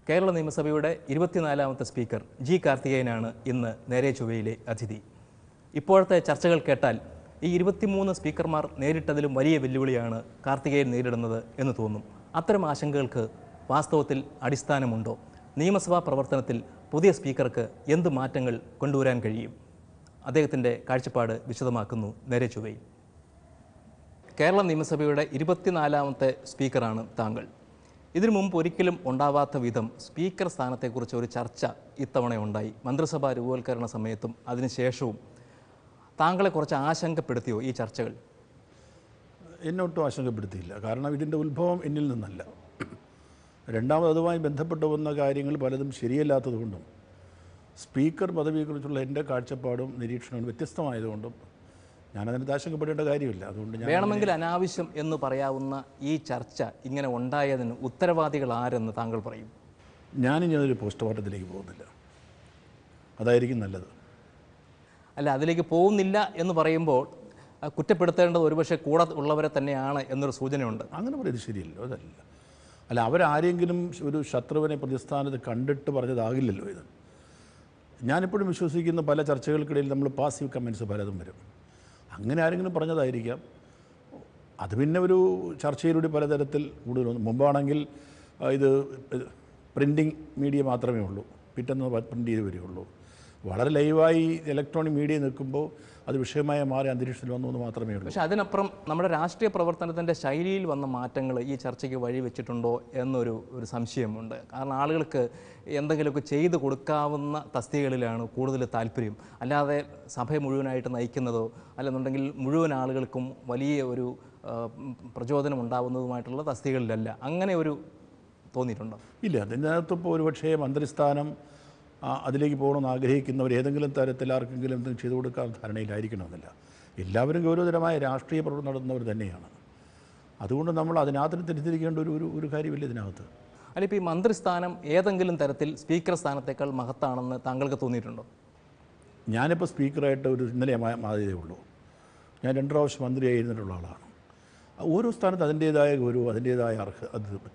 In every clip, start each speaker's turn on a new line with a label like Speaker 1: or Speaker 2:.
Speaker 1: കേരള നിയമസഭയുടെ ഇരുപത്തിനാലാമത്തെ speaker G കാർത്തികേയനാണ് ഇന്ന് നേരെ ചൊവ്വയിലെ അതിഥി ഇപ്പോഴത്തെ ചർച്ചകൾ കേട്ടാൽ ഈ ഇരുപത്തിമൂന്ന് സ്പീക്കർമാർ നേരിട്ടതിലും വലിയ വെല്ലുവിളിയാണ് കാർത്തികേയൻ നേരിടുന്നത് എന്ന് തോന്നും അത്തരം ആശങ്കകൾക്ക് വാസ്തവത്തിൽ അടിസ്ഥാനമുണ്ടോ നിയമസഭാ പ്രവർത്തനത്തിൽ പുതിയ സ്പീക്കർക്ക് എന്ത് മാറ്റങ്ങൾ കൊണ്ടുവരാൻ കഴിയും അദ്ദേഹത്തിൻ്റെ കാഴ്ചപ്പാട് വിശദമാക്കുന്നു നേരെ ചൊവ്വയിൽ കേരള നിയമസഭയുടെ ഇരുപത്തിനാലാമത്തെ സ്പീക്കറാണ് താങ്കൾ ഇതിനു മുമ്പ് ഒരിക്കലും ഉണ്ടാവാത്ത വിധം സ്പീക്കർ സ്ഥാനത്തെക്കുറിച്ച് ഒരു ചർച്ച ഇത്തവണ ഉണ്ടായി മന്ത്രിസഭാ രൂപവൽക്കരണ സമയത്തും അതിനുശേഷവും താങ്കളെ കുറച്ച് ആശങ്കപ്പെടുത്തിയോ ഈ ചർച്ചകൾ
Speaker 2: എന്നൊട്ടും ആശങ്കപ്പെടുത്തിയില്ല കാരണം ഇതിൻ്റെ ഉത്ഭവം എന്നിൽ നിന്നല്ല രണ്ടാമത് അതുമായി ബന്ധപ്പെട്ട് വന്ന കാര്യങ്ങൾ പലതും ശരിയല്ലാത്തതുകൊണ്ടും സ്പീക്കർ പദവിയെക്കുറിച്ചുള്ള എൻ്റെ കാഴ്ചപ്പാടും നിരീക്ഷണവും വ്യത്യസ്തമായതുകൊണ്ടും ഞാനതിനകത്ത് ആശങ്കപ്പെടേണ്ട കാര്യമില്ല അതുകൊണ്ട് ഞാൻ
Speaker 1: വേണമെങ്കിൽ അനാവശ്യം എന്ന് പറയാവുന്ന ഈ ചർച്ച ഇങ്ങനെ ഉണ്ടായതിന് ഉത്തരവാദികൾ ആരെന്ന് താങ്കൾ പറയും
Speaker 2: ഞാനിനി അതൊരു പോസ്റ്റ്മോർട്ടത്തിലേക്ക് പോകുന്നില്ല അതായിരിക്കും നല്ലത്
Speaker 1: അല്ല അതിലേക്ക് പോകുന്നില്ല എന്ന് പറയുമ്പോൾ ആ, കുറ്റപ്പെടുത്തേണ്ടത് ഒരുപക്ഷെ കൂടെ ഉള്ളവരെ തന്നെയാണ് എന്നൊരു സൂചനയുണ്ട്
Speaker 2: അങ്ങനെ പറയുന്നത് ശരിയല്ലോ അതല്ല അല്ല അവരാരെങ്കിലും ഒരു ശത്രുവിനെ പ്രതിസ്ഥാനത്ത് കണ്ടിട്ട് പറഞ്ഞതാകില്ലല്ലോ ഇത് ഞാനിപ്പോഴും വിശ്വസിക്കുന്ന പല ചർച്ചകൾക്കിടയിൽ നമ്മൾ പാസീവ് കമൻസ് പലതും വരും അങ്ങനെ ആരെങ്കിലും പറഞ്ഞതായിരിക്കാം അത് പിന്നെ ഒരു ചർച്ചയിലൂടെ പലതരത്തിൽ കൂടുതൽ വന്നു. മുമ്പാണെങ്കിൽ ആ, ഇത് പ്രിൻറ്റിങ് മീഡിയ മാത്രമേ ഉള്ളൂ പിറ്റേന്ന് പ്രിൻ്റ് ചെയ്ത് വരികയുള്ളൂ വളരെ ലൈവായി ഇലക്ട്രോണിക് മീഡിയ നിൽക്കുമ്പോൾ അത് വിഷയമായി മാറി അന്തരീക്ഷത്തിൽ വന്നു എന്ന് മാത്രമേ ഉള്ളൂ
Speaker 1: പക്ഷെ അതിനപ്പുറം നമ്മുടെ രാഷ്ട്രീയ പ്രവർത്തനത്തിൻ്റെ ശൈലിയിൽ വന്ന മാറ്റങ്ങൾ ഈ ചർച്ചയ്ക്ക് വഴിവെച്ചിട്ടുണ്ടോ എന്നൊരു ഒരു സംശയമുണ്ട് കാരണം ആളുകൾക്ക് എന്തെങ്കിലുമൊക്കെ ചെയ്തു കൊടുക്കാവുന്ന തസ്തികകളിലാണ് കൂടുതൽ താല്പര്യം അല്ലാതെ സഭ മുഴുവനായിട്ട് നയിക്കുന്നതോ അല്ലെന്നുണ്ടെങ്കിൽ മുഴുവൻ ആളുകൾക്കും വലിയ ഒരു ആ, ഉം, പ്രചോദനം ഉണ്ടാവുന്നതുമായിട്ടുള്ള തസ്തികകളിലല്ല അങ്ങനെ ഒരു തോന്നിയിട്ടുണ്ടോ
Speaker 2: ഇല്ല അതിനകത്തിപ്പോൾ ഒരുപക്ഷേ മന്ത്രിസ്ഥാനം ആ, അതിലേക്ക് പോകണമെന്ന് ആഗ്രഹിക്കുന്നവർ ഏതെങ്കിലും തരത്തിൽ ആർക്കെങ്കിലും എന്തെങ്കിലും ചെയ്തു കൊടുക്കാൻ ധാരണയിലായിരിക്കണമെന്നില്ല എല്ലാവരും ഗൗരവതരമായ രാഷ്ട്രീയ പ്രവർത്തനം നടത്തുന്നവർ തന്നെയാണ് അതുകൊണ്ട് നമ്മൾ അതിനകത്ത് തെറ്റിദ്ധരിക്കേണ്ട ഒരു ഒരു ഒരു കാര്യമില്ല ഇതിനകത്ത്
Speaker 1: അല്ല ഇപ്പോൾ ഈ മന്ത്രിസ്ഥാനം ഏതെങ്കിലും തരത്തിൽ സ്പീക്കർ സ്ഥാനത്തേക്കാൾ മഹത്താണെന്ന് താങ്കൾക്ക് തോന്നിയിട്ടുണ്ടോ
Speaker 2: ഞാനിപ്പോൾ സ്പീക്കറായിട്ട് ഒരു ഇന്നലെ മാ- മാതിയതേ ഉള്ളൂ ഞാൻ രണ്ട് പ്രാവശ്യം മന്ത്രിയായിരുന്നിട്ടുള്ള ആളാണ് ഓരോ സ്ഥാനത്ത് അതിൻ്റേതായ ഗൗരവം അതിൻ്റേതായ അർഹ അത് ഉണ്ട്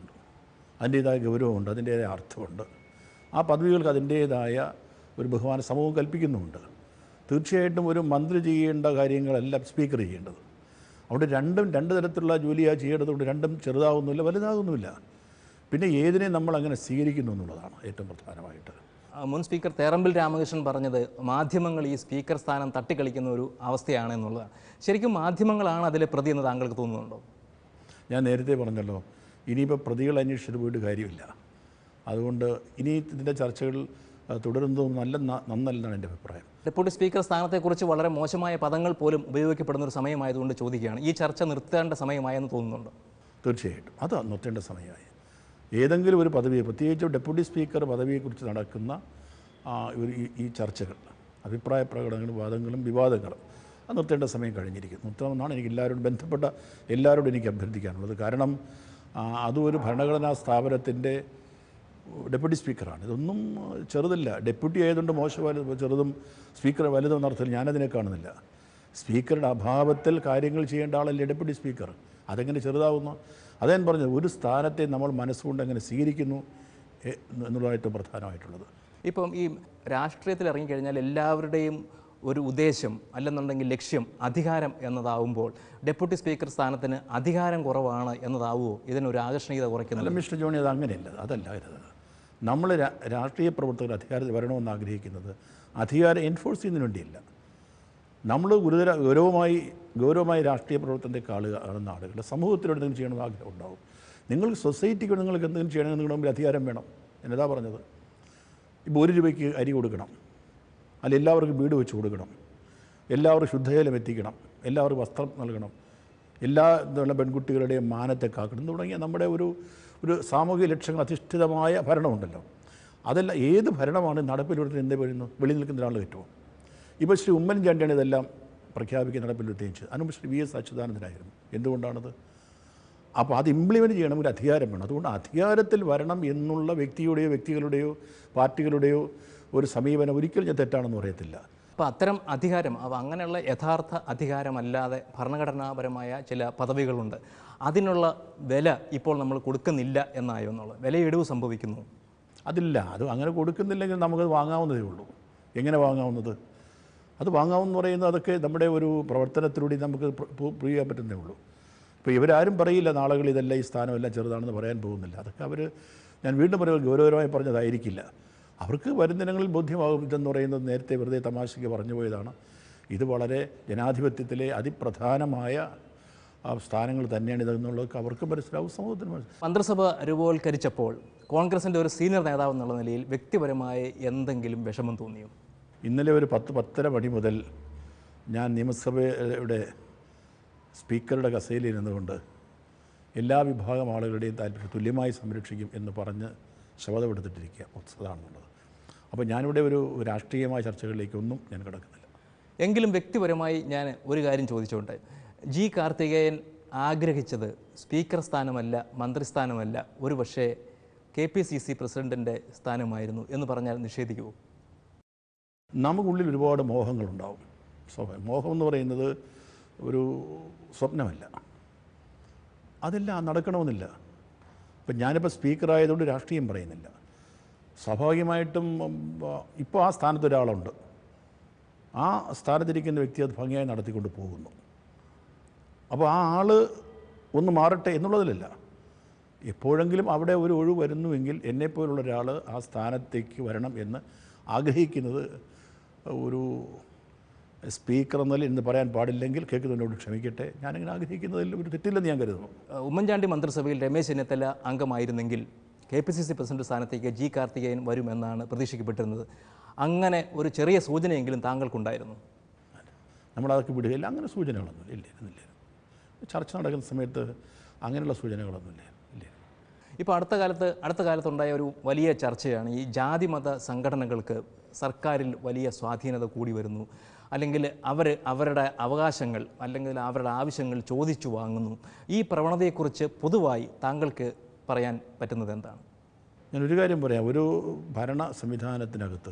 Speaker 2: അതിൻ്റേതായ ഗൗരവമുണ്ട് അതിൻ്റേതായ അർത്ഥമുണ്ട് ആ പദവികൾക്ക് അതിൻ്റേതായ ഒരു ബഹുമാന സമൂഹം കൽപ്പിക്കുന്നുമുണ്ട് തീർച്ചയായിട്ടും ഒരു മന്ത്രി ചെയ്യേണ്ട കാര്യങ്ങളല്ല സ്പീക്കർ ചെയ്യേണ്ടത് അവിടെ രണ്ടും രണ്ട് തരത്തിലുള്ള ജോലിയാണ് ചെയ്യേണ്ടതുകൊണ്ട് രണ്ടും ചെറുതാകുന്നില്ല വലുതാകുന്നുമില്ല പിന്നെ ഏതിനെ നമ്മൾ അങ്ങനെ സ്വീകരിക്കുന്നു എന്നുള്ളതാണ് ഏറ്റവും പ്രധാനമായിട്ട്
Speaker 1: ആ, മുൻ സ്പീക്കർ തേറമ്പിൽ രാമകൃഷ്ണൻ പറഞ്ഞത് മാധ്യമങ്ങൾ ഈ സ്പീക്കർ സ്ഥാനം തട്ടിക്കളിക്കുന്ന ഒരു അവസ്ഥയാണ് എന്നുള്ളതാണ് ശരിക്കും മാധ്യമങ്ങളാണ് അതിലെ പ്രതി എന്ന് താങ്കൾക്ക് തോന്നുന്നുണ്ടോ
Speaker 2: ഞാൻ നേരത്തെ പറഞ്ഞല്ലോ ഇനിയിപ്പോൾ പ്രതികൾ അന്വേഷിച്ചിട്ട് പോയിട്ട് കാര്യമില്ല അതുകൊണ്ട് ഇനി ഇതിൻ്റെ ചർച്ചകൾ ആ, തുടരുന്നതും നല്ല ന- നന്നല്ലെന്നാണ് എൻ്റെ അഭിപ്രായം
Speaker 1: ഡെപ്യൂട്ടി സ്പീക്കർ സ്ഥാനത്തെക്കുറിച്ച് വളരെ മോശമായ പദങ്ങൾ പോലും ഉപയോഗിക്കപ്പെടുന്ന ഒരു സമയമായതുകൊണ്ട് ചോദിക്കുകയാണ് ഈ ചർച്ച നിർത്തേണ്ട സമയമായെന്ന് തോന്നുന്നുണ്ടോ
Speaker 2: തീർച്ചയായിട്ടും അത് നിർത്തേണ്ട സമയമായി ഏതെങ്കിലും ഒരു പദവിയെ പ്രത്യേകിച്ച് ഡെപ്യൂട്ടി സ്പീക്കർ പദവിയെക്കുറിച്ച് നടക്കുന്ന ആ, ഒരു ഈ- ഈ ചർച്ചകൾ അഭിപ്രായ പ്രകടനങ്ങളും വാദങ്ങളും വിവാദങ്ങളും അത് നിർത്തേണ്ട സമയം കഴിഞ്ഞിരിക്കും നിർത്തണമെന്നാണ് എനിക്ക് എല്ലാവരോടും ബന്ധപ്പെട്ട എല്ലാവരോടും എനിക്ക് അഭ്യർത്ഥിക്കാനുള്ളത് കാരണം ആ, അതും ഒരു ഭരണഘടനാ സ്ഥാപനത്തിൻ്റെ ഡെപ്യൂട്ടി സ്പീക്കറാണ് ഇതൊന്നും ചെറുതല്ല ഡെപ്യൂട്ടി ആയതുകൊണ്ട് മോശം വലുത് ചെറുതും സ്പീക്കർ വലുതും എന്നർത്ഥത്തിൽ ഞാനതിനെ കാണുന്നില്ല സ്പീക്കറുടെ അഭാവത്തിൽ കാര്യങ്ങൾ ചെയ്യേണ്ട ആളല്ലേ ഡെപ്യൂട്ടി സ്പീക്കർ അതെങ്ങനെ ചെറുതാവുന്നു അതേ ഞാൻ പറഞ്ഞത് ഒരു സ്ഥാനത്തെ നമ്മൾ മനസ്സുകൊണ്ട് എങ്ങനെ സ്വീകരിക്കുന്നു എ- എന്നുള്ളതായിട്ട് പ്രധാനമായിട്ടുള്ളത്
Speaker 1: ഇപ്പം ഈ രാഷ്ട്രീയത്തിൽ ഇറങ്ങിക്കഴിഞ്ഞാൽ എല്ലാവരുടെയും ഒരു ഉദ്ദേശം അല്ലെന്നുണ്ടെങ്കിൽ ലക്ഷ്യം അധികാരം എന്നതാവുമ്പോൾ ഡെപ്യൂട്ടി സ്പീക്കർ സ്ഥാനത്തിന് അധികാരം കുറവാണ് എന്നതാവുമോ ഇതിനൊരു ആകർഷണീയത കുറയ്ക്കുന്നത്
Speaker 2: അല്ല മിസ്റ്റർ ജോണി അത് അങ്ങനെയല്ല അതല്ല ഇത് നമ്മൾ രാ- രാഷ്ട്രീയ പ്രവർത്തകർ അധികാരത്തിൽ വരണമെന്ന് ആഗ്രഹിക്കുന്നത് അധികാരം എൻഫോഴ്സ് ചെയ്യുന്നതിന് വേണ്ടിയല്ല നമ്മൾ ഗുരുതര ഗൗരവമായി ഗൗരവമായി രാഷ്ട്രീയ പ്രവർത്തനത്തെ കാണുക കാണുന്ന ആളുകൾ സമൂഹത്തിനോട് എന്തെങ്കിലും ചെയ്യണമെന്ന് ആഗ്രഹം ഉണ്ടാവും നിങ്ങൾ സൊസൈറ്റിക്ക് വേണ്ടി നിങ്ങൾക്ക് എന്തെങ്കിലും ചെയ്യണമെങ്കിൽ നിങ്ങളുടെ മുമ്പിൽ അധികാരം വേണം എന്നതാ പറഞ്ഞത് ഇപ്പോൾ ഒരു രൂപയ്ക്ക് അരി കൊടുക്കണം അല്ല എല്ലാവർക്കും വീട് വെച്ച് കൊടുക്കണം എല്ലാവർക്കും ശുദ്ധജലം എത്തിക്കണം എല്ലാവർക്കും വസ്ത്രം നൽകണം എല്ലാ ഇതുള്ള പെൺകുട്ടികളുടെയും മാനത്തെ കാക്കണം എന്ന് തുടങ്ങിയ നമ്മുടെ ഒരു ഒരു സാമൂഹിക ലക്ഷ്യങ്ങൾ അധിഷ്ഠിതമായ ഭരണമുണ്ടല്ലോ അതല്ല ഏത് ഭരണമാണ് നടപ്പിൽ എന്തേ പറയുന്നു വെളിയിൽ നിൽക്കുന്ന ഒരാൾ പറ്റുമോ ഇപ്പോൾ ശ്രീ ഉമ്മൻചാണ്ടിയാണ് ഇതെല്ലാം പ്രഖ്യാപിക്കാൻ നടപ്പിൽ ചെയ്തത് അതിനുമ്പ് ശ്രീ വി എസ് അച്യുതാനന്ദനായിരുന്നു എന്തുകൊണ്ടാണത് അപ്പോൾ അത് ഇംപ്ലിമെൻറ്റ് ചെയ്യണമെങ്കിൽ അധികാരം വേണം അതുകൊണ്ട് അധികാരത്തിൽ വരണം എന്നുള്ള വ്യക്തിയുടെയോ വ്യക്തികളുടെയോ പാർട്ടികളുടെയോ ഒരു സമീപനം ഒരിക്കലും ഞാൻ തെറ്റാണെന്ന് പറയത്തില്ല
Speaker 1: അപ്പോൾ അത്തരം അധികാരം അപ്പോൾ അങ്ങനെയുള്ള യഥാർത്ഥ അധികാരമല്ലാതെ ഭരണഘടനാപരമായ ചില പദവികളുണ്ട് അതിനുള്ള വില ഇപ്പോൾ നമ്മൾ കൊടുക്കുന്നില്ല എന്നായോ എന്നുള്ളത് വിലയിടിവ് സംഭവിക്കുന്നു
Speaker 2: അതില്ല അത് അങ്ങനെ കൊടുക്കുന്നില്ലെങ്കിൽ നമുക്കത് വാങ്ങാവുന്നതേ ഉള്ളൂ എങ്ങനെ വാങ്ങാവുന്നത് അത് വാങ്ങാമെന്ന് പറയുന്നത് അതൊക്കെ നമ്മുടെ ഒരു പ്രവർത്തനത്തിലൂടെ നമുക്ക് പ്രൂവ് ചെയ്യാൻ പറ്റുന്നേ ഉള്ളൂ ഇപ്പോൾ ഇവരാരും പറയില്ല നാളുകൾ ഇതല്ല ഈ സ്ഥാനമെല്ലാം ചെറുതാണെന്ന് പറയാൻ പോകുന്നില്ല അതൊക്കെ അവർ ഞാൻ വീണ്ടും പറയുക ഗൗരവപരമായി പറഞ്ഞതായിരിക്കില്ല അവർക്ക് വരുന്നിനങ്ങളിൽ ബോധ്യമാകും ഇതെന്ന് പറയുന്നത് നേരത്തെ വെറുതെ തമാശയ്ക്ക് പറഞ്ഞു പോയതാണ് ഇത് വളരെ ജനാധിപത്യത്തിലെ അതിപ്രധാനമായ ആ സ്ഥാനങ്ങൾ തന്നെയാണ് ഇതെന്നുള്ളതൊക്കെ അവർക്ക് മനസ്സിലാവും സമൂഹത്തിന് മനസ്സിലാവും
Speaker 1: മന്ത്രിസഭ രൂപവൽക്കരിച്ചപ്പോൾ കോൺഗ്രസിൻ്റെ ഒരു സീനിയർ നേതാവ് എന്നുള്ള നിലയിൽ വ്യക്തിപരമായ എന്തെങ്കിലും വിഷമം തോന്നിയോ
Speaker 2: ഇന്നലെ ഒരു പത്ത് പത്തര മണി മുതൽ ഞാൻ നിയമസഭയുടെ സ്പീക്കറുടെ കസേലിരുന്നുകൊണ്ട് എല്ലാ വിഭാഗം ആളുകളുടെയും താല്പര്യം തുല്യമായി സംരക്ഷിക്കും എന്ന് പറഞ്ഞ് ശപഥമെടുത്തിട്ടിരിക്കുക അതാണുള്ളത് അപ്പോൾ ഞാനിവിടെ ഒരു രാഷ്ട്രീയമായ ചർച്ചകളിലേക്കൊന്നും ഞാൻ കിടക്കുന്നില്ല
Speaker 1: എങ്കിലും വ്യക്തിപരമായി ഞാൻ ഒരു കാര്യം ചോദിച്ചോട്ടെ ജി കാർത്തികേയൻ ആഗ്രഹിച്ചത് സ്പീക്കർ സ്ഥാനമല്ല മന്ത്രിസ്ഥാനമല്ല ഒരു പക്ഷേ കെ പി സി സി പ്രസിഡൻറ്റിൻ്റെ സ്ഥാനമായിരുന്നു എന്ന് പറഞ്ഞാൽ നിഷേധിക്കുമോ
Speaker 2: നമുക്കുള്ളിൽ ഒരുപാട് മോഹങ്ങളുണ്ടാവും സ്വാഭാവികം മോഹം എന്ന് പറയുന്നത് ഒരു സ്വപ്നമല്ല അതെല്ലാം നടക്കണമെന്നില്ല ഇപ്പം ഞാനിപ്പോൾ സ്പീക്കറായതുകൊണ്ട് രാഷ്ട്രീയം പറയുന്നില്ല സ്വാഭാവികമായിട്ടും ഇപ്പോൾ ആ സ്ഥാനത്ത് ഒരാളുണ്ട് ആ സ്ഥാനത്തിരിക്കുന്ന വ്യക്തി അത് ഭംഗിയായി നടത്തിക്കൊണ്ട് പോകുന്നു അപ്പോൾ ആ ആൾ ഒന്ന് മാറട്ടെ എന്നുള്ളതിലല്ല എപ്പോഴെങ്കിലും അവിടെ ഒരു ഒഴിവ് വരുന്നുവെങ്കിൽ എന്നെപ്പോലുള്ള ഒരാൾ ആ സ്ഥാനത്തേക്ക് വരണം എന്ന് ആഗ്രഹിക്കുന്നത് ഒരു സ്പീക്കർ എന്നതിൽ എന്ന് പറയാൻ പാടില്ലെങ്കിൽ കേൾക്കുന്നതിനോട് ക്ഷമിക്കട്ടെ ഞാനിങ്ങനെ ആഗ്രഹിക്കുന്നതിൽ ഒരു തെറ്റില്ലെന്ന് ഞാൻ കരുതുന്നു
Speaker 1: ഏഹ് ഉമ്മൻചാണ്ടി മന്ത്രിസഭയിൽ രമേശ് ചെന്നിത്തല അംഗമായിരുന്നെങ്കിൽ K P C C president സ്ഥാനത്തേക്ക് ജി കാർത്തികേയൻ വരുമെന്നാണ് പ്രതീക്ഷിക്കപ്പെട്ടിരുന്നത് അങ്ങനെ ഒരു ചെറിയ സൂചനയെങ്കിലും താങ്കൾക്കുണ്ടായിരുന്നു
Speaker 2: നമ്മളതൊക്കെ വിടുകയില്ല അങ്ങനെ സൂചനകളൊന്നും ഇല്ല ഇല്ല ചർച്ച നടക്കുന്ന സമയത്ത് അങ്ങനെയുള്ള സൂചനകളൊന്നുമില്ല ഇല്ല
Speaker 1: ഇപ്പോൾ അടുത്ത കാലത്ത് അടുത്ത കാലത്തുണ്ടായ ഒരു വലിയ ചർച്ചയാണ് ഈ ജാതിമത സംഘടനകൾക്ക് സർക്കാരിൽ വലിയ സ്വാധീനത കൂടി വരുന്നു അല്ലെങ്കിൽ അവർ അവരുടെ അവകാശങ്ങൾ അല്ലെങ്കിൽ അവരുടെ ആവശ്യങ്ങൾ ചോദിച്ചു വാങ്ങുന്നു ഈ പ്രവണതയെക്കുറിച്ച് പൊതുവായി താങ്കൾക്ക് പറയാൻ പറ്റുന്നത് എന്താണ്
Speaker 2: ഞാൻ ഒരു കാര്യം പറയാം ഒരു ഭരണ സംവിധാനത്തിനകത്ത്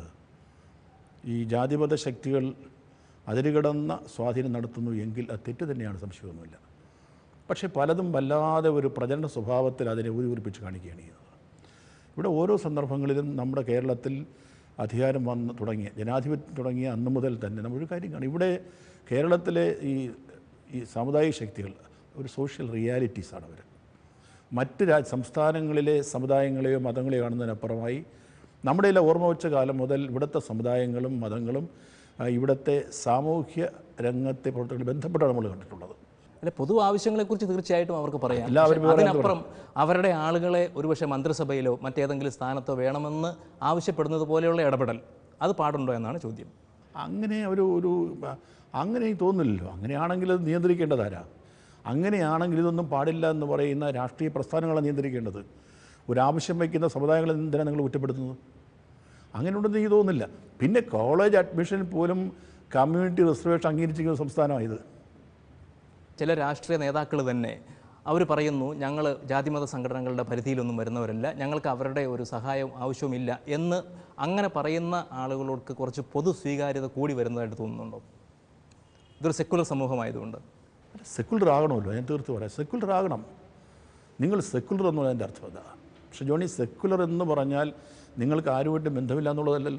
Speaker 2: ഈ ജാതിമത ശക്തികൾ അതിരുകടന്ന സ്വാധീനം നടത്തുന്നു എങ്കിൽ അത് തെറ്റ് തന്നെയാണ് സംശയമൊന്നുമില്ല പക്ഷേ പലതും വല്ലാതെ ഒരു പ്രചരണ സ്വഭാവത്തിൽ അതിനെ ഊരിപ്പിച്ച് കാണിക്കുകയാണ് ചെയ്യുന്നത് ഇവിടെ ഓരോ സന്ദർഭങ്ങളിലും നമ്മുടെ കേരളത്തിൽ അധികാരം വന്ന് തുടങ്ങിയ ജനാധിപത്യം തുടങ്ങിയ അന്ന് മുതൽ തന്നെ നമ്മളൊരു കാര്യം കാണും ഇവിടെ കേരളത്തിലെ ഈ ഈ സാമുദായിക ശക്തികൾ ഒരു സോഷ്യൽ റിയാലിറ്റീസാണ് അവർ മറ്റ് രാജ് സംസ്ഥാനങ്ങളിലെ സമുദായങ്ങളെയോ മതങ്ങളെയോ കാണുന്നതിനപ്പുറമായി നമ്മുടെ എല്ലാം ഓർമ്മ വെച്ച കാലം മുതൽ ഇവിടുത്തെ സമുദായങ്ങളും മതങ്ങളും ആ, ഇവിടുത്തെ സാമൂഹ്യ രംഗത്തെ പ്രവർത്തനങ്ങൾ ബന്ധപ്പെട്ടാണ് നമ്മൾ കണ്ടിട്ടുള്ളത്
Speaker 1: അല്ലെ പൊതു ആവശ്യങ്ങളെക്കുറിച്ച് തീർച്ചയായിട്ടും അവർക്ക് പറയാം
Speaker 2: എല്ലാവരും
Speaker 1: പക്ഷേ അതിനപ്പുറം അവരുടെ ആളുകളെ ഒരുപക്ഷെ മന്ത്രിസഭയിലോ മറ്റേതെങ്കിലും സ്ഥാനത്തോ വേണമെന്ന് ആവശ്യപ്പെടുന്നത് പോലെയുള്ള ഇടപെടൽ അത് പാടുണ്ടോ എന്നാണ് ചോദ്യം
Speaker 2: അങ്ങനെ ഒരു ഒരു ആ, അങ്ങനെ എനിക്ക് തോന്നുന്നില്ലല്ലോ അങ്ങനെയാണെങ്കിൽ അത് നിയന്ത്രിക്കേണ്ടതാരാ അങ്ങനെയാണെങ്കിൽ ഇതൊന്നും പാടില്ല എന്ന് പറയുന്ന രാഷ്ട്രീയ പ്രസ്ഥാനങ്ങളാണ് നിയന്ത്രിക്കേണ്ടത് ഒരു ആവശ്യം വയ്ക്കുന്ന സമുദായങ്ങളെ എന്തിനാണ് നിങ്ങൾ കുറ്റപ്പെടുത്തുന്നത് അങ്ങനെ ഉണ്ടെന്ന് എനിക്ക് തോന്നുന്നില്ല പിന്നെ കോളേജ് അഡ്മിഷൻ പോലും കമ്മ്യൂണിറ്റി റിസർവേഷൻ അംഗീകരിച്ചിരിക്കുന്ന സംസ്ഥാനമായത്
Speaker 1: ചില രാഷ്ട്രീയ നേതാക്കൾ തന്നെ അവർ പറയുന്നു ഞങ്ങൾ ജാതിമത സംഘടനകളുടെ പരിധിയിലൊന്നും വരുന്നവരല്ല ഞങ്ങൾക്ക് അവരുടെ ഒരു സഹായം ആവശ്യമില്ല എന്ന് അങ്ങനെ പറയുന്ന ആളുകൾക്ക് കുറച്ച് പൊതു സ്വീകാര്യത കൂടി വരുന്നതായിട്ട് തോന്നുന്നുണ്ടോ ഇതൊരു സെക്കുലർ സമൂഹമായതുകൊണ്ട്
Speaker 2: സെക്കുലർ ആകണമല്ലോ ഞാൻ തീർത്ത് പറയാം സെക്കുലർ ആകണം നിങ്ങൾ സെക്കുലർ എന്ന് പറയുന്നതിൻ്റെ അർത്ഥം അതാ പക്ഷെ ജോണി സെക്കുലർ എന്ന് പറഞ്ഞാൽ നിങ്ങൾക്ക് ആരുമായിട്ട് ബന്ധമില്ല എന്നുള്ളതല്ലല്ലോ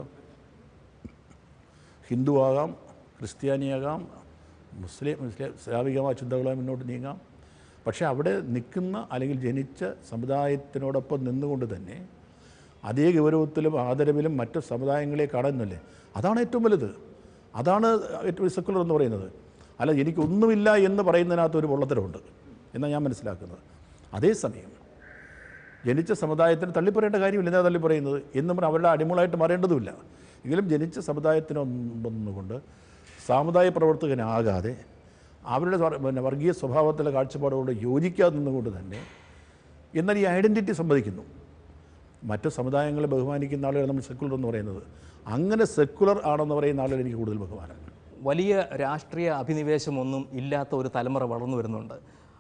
Speaker 2: ഹിന്ദു ആകാം ക്രിസ്ത്യാനിയാകാം മുസ്ലിം മുസ്ലിം ഇസ്ലാമികമായ ചിന്തകളുമായി മുന്നോട്ട് നീങ്ങാം പക്ഷേ അവിടെ നിൽക്കുന്ന അല്ലെങ്കിൽ ജനിച്ച സമുദായത്തിനോടൊപ്പം നിന്നുകൊണ്ട് തന്നെ അതേ ഗൗരവത്തിലും ആദരവിലും മറ്റു സമുദായങ്ങളെ കാണുന്നില്ലേ അതാണ് ഏറ്റവും വലുത് അതാണ് ഏറ്റവും സെക്കുലർ എന്ന് പറയുന്നത് അല്ല എനിക്കൊന്നുമില്ല എന്ന് പറയുന്നതിനകത്ത് ഒരു പൊള്ളത്തരമുണ്ട് എന്നാണ് ഞാൻ മനസ്സിലാക്കുന്നത് അതേസമയം ജനിച്ച സമുദായത്തിന് തള്ളിപ്പറയേണ്ട കാര്യമില്ല എന്താ തള്ളിപ്പറയുന്നത് എന്നും പറഞ്ഞ് അവരുടെ അടിമകളായിട്ട് മാറേണ്ടതുമില്ല എങ്കിലും ജനിച്ച സമുദായത്തിനൊന്നുകൊണ്ട് സാമുദായിക പ്രവർത്തകനാകാതെ അവരുടെ സ്വ- പിന്നെ വർഗീയ സ്വഭാവത്തിലെ കാഴ്ചപ്പാടുകൊണ്ട് യോജിക്കാതെ നിന്നുകൊണ്ട് തന്നെ എന്നാൽ ഈ ഐഡൻറ്റിറ്റി സംവദിക്കുന്നു മറ്റ് സമുദായങ്ങളെ ബഹുമാനിക്കുന്ന ആളുകൾ നമ്മൾ സെക്കുലർ എന്ന് പറയുന്നത് അങ്ങനെ സെക്കുലർ ആണെന്ന് പറയുന്ന ആളുകൾ എനിക്ക് കൂടുതൽ ബഹുമാനം
Speaker 1: വലിയ രാഷ്ട്രീയ അഭിനിവേശമൊന്നും ഇല്ലാത്ത ഒരു തലമുറ വളർന്നു വരുന്നുണ്ട്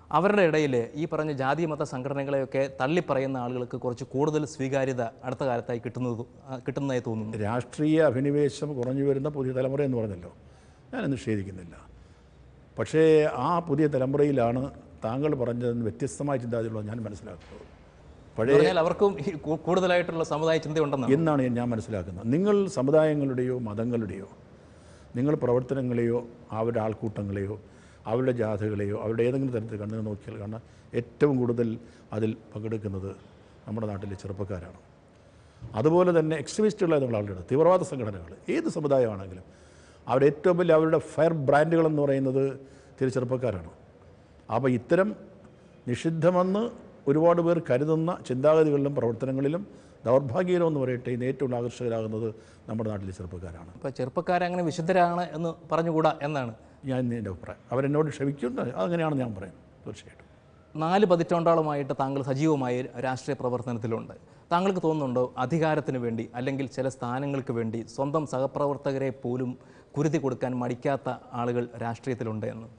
Speaker 1: അവരുടെ ഇടയിൽ ഈ പറഞ്ഞ ജാതി മത സംഘടനകളെയൊക്കെ തള്ളിപ്പറയുന്ന ആളുകൾക്ക് കുറച്ച് കൂടുതൽ സ്വീകാര്യത അടുത്ത കാലത്തായി കിട്ടുന്നത് ആ, കിട്ടുന്നതായി തോന്നുന്നു
Speaker 2: രാഷ്ട്രീയ അഭിനിവേശം കുറഞ്ഞു വരുന്ന പുതിയ തലമുറ എന്ന് പറഞ്ഞല്ലോ ഞാൻ നിഷേധിക്കുന്നില്ല പക്ഷേ ആ പുതിയ തലമുറയിലാണ് താങ്കൾ പറഞ്ഞതിന് വ്യത്യസ്തമായ ചിന്താഗതിയുള്ള ഞാൻ മനസ്സിലാക്കുന്നത്
Speaker 1: എന്ന്
Speaker 2: പഴയ
Speaker 1: പറഞ്ഞാൽ അവർക്കും ഈ കൂ- കൂടുതലായിട്ടുള്ള സമുദായ ചിന്തയുണ്ടെന്നാണ്
Speaker 2: എന്നാണ് ഞാൻ മനസ്സിലാക്കുന്നത് നിങ്ങൾ സമുദായങ്ങളുടെയോ മതങ്ങളുടെയോ നിങ്ങൾ പ്രവർത്തനങ്ങളെയോ അവരുടെ ആൾക്കൂട്ടങ്ങളെയോ അവരുടെ ജാഥകളെയോ അവരുടെ ഏതെങ്കിലും തരത്തിൽ കണ്ണു നോക്കിയാൽ കാണാൻ ഏറ്റവും കൂടുതൽ അതിൽ പങ്കെടുക്കുന്നത് നമ്മുടെ നാട്ടിലെ ചെറുപ്പക്കാരാണ് അതുപോലെ തന്നെ എക്സ്ട്രീമിസ്റ്റുകളായ ആളുകൾ തീവ്രവാദ സംഘടനകൾ ഏത് സമുദായമാണെങ്കിലും അവരുടെ ഏറ്റവും വലിയ അവരുടെ ഫയർ ബ്രാൻഡുകളെന്ന് പറയുന്നത് തിരു ചെറുപ്പക്കാരാണ് അപ്പോൾ ഇത്തരം നിഷിദ്ധമെന്ന് ഒരുപാട് പേർ കരുതുന്ന ചിന്താഗതികളിലും പ്രവർത്തനങ്ങളിലും ദൗർഭാഗ്യകരമെന്ന് പറയട്ടെ ഇന്ന് ഏറ്റവും ആകർഷകരാകുന്നത് നമ്മുടെ നാട്ടിലെ ചെറുപ്പക്കാരാണ്
Speaker 1: ഇപ്പോൾ ചെറുപ്പക്കാരെ അങ്ങനെ വിശുദ്ധരാണ് എന്ന് പറഞ്ഞുകൂടാ എന്നാണ്
Speaker 2: ഞാൻ എൻ്റെ അഭിപ്രായം അവരെന്നോട് ക്ഷമിക്കുന്നുണ്ട് അതങ്ങനെയാണെന്ന് ഞാൻ പറയും തീർച്ചയായിട്ടും
Speaker 1: നാല് പതിറ്റാണ്ടോളമായിട്ട് താങ്കൾ സജീവമായി രാഷ്ട്രീയ പ്രവർത്തനത്തിലുണ്ട് താങ്കൾക്ക് തോന്നുന്നുണ്ടോ അധികാരത്തിന് വേണ്ടി അല്ലെങ്കിൽ ചില സ്ഥാനങ്ങൾക്ക് വേണ്ടി സ്വന്തം സഹപ്രവർത്തകരെ പോലും കുരുതി കൊടുക്കാൻ മടിക്കാത്ത ആളുകൾ രാഷ്ട്രീയത്തിലുണ്ട് എന്ന്